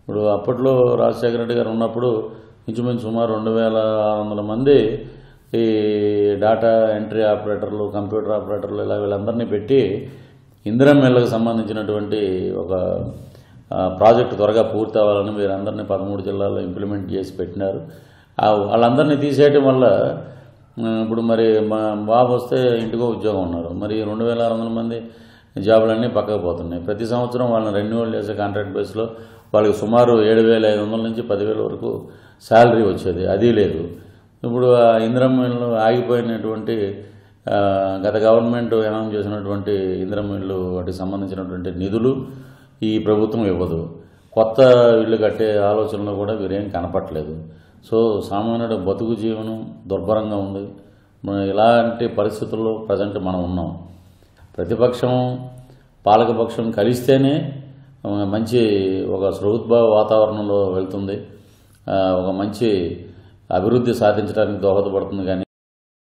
ఇప్పుడు అప్పట్లో రాజశేఖర రెడ్డి గారు ఉన్నప్పుడు ఇంచుమించు సుమారు రెండు వేల ఆరు వందల మంది ఈ డాటా ఎంట్రీ ఆపరేటర్లు కంప్యూటర్ ఆపరేటర్లు ఇలా వీళ్ళందరినీ పెట్టి ఇందిరా మిల్లకు సంబంధించినటువంటి ఒక ఆ, ప్రాజెక్టు త్వరగా పూర్తి అవ్వాలని వీరందరినీ పదమూడు జిల్లాల్లో ఇంప్లిమెంట్ చేసి పెట్టినారు ఆ వాళ్ళందరినీ తీసేయటం వల్ల ఆ, ఇప్పుడు మరి మా బాబు వస్తే ఇంటికో ఉద్యోగం ఉన్నారు మరి రెండు వేల ఆరు వందల మంది జాబులన్నీ పక్కకు పోతున్నాయి ప్రతి సంవత్సరం వాళ్ళని రెన్యువల్ చేసే కాంట్రాక్ట్ బేస్లో వాళ్ళకి సుమారు ఏడు వేల ఐదు వందల నుంచి పదివేల వరకు శాలరీ వచ్చేది అది లేదు ఇప్పుడు ఆ ఇంద్రమిల్లు ఆగిపోయినటువంటి ఆ, గత గవర్నమెంట్ అనౌన్స్ చేసినటువంటి ఇంద్రమిల్లు వాటికి సంబంధించినటువంటి నిధులు ఈ ప్రభుత్వం ఇవ్వదు కొత్త ఇల్లు కట్టే ఆలోచనలో కూడా వీరేం కనపట్లేదు సో సామాన్యుడు బతుకు జీవనం దుర్భరంగా ఉంది మన ఇలాంటి పరిస్థితుల్లో ప్రజెంట్ మనం ఉన్నాం ప్రతిపక్షం పాలకపక్షం కలిస్తేనే ఆ, మంచి ఒక సృహద్భావ వాతావరణంలో వెళ్తుంది ఆ, ఒక మంచి అభివృద్ధి సాధించడానికి దోహదపడుతుంది కానీ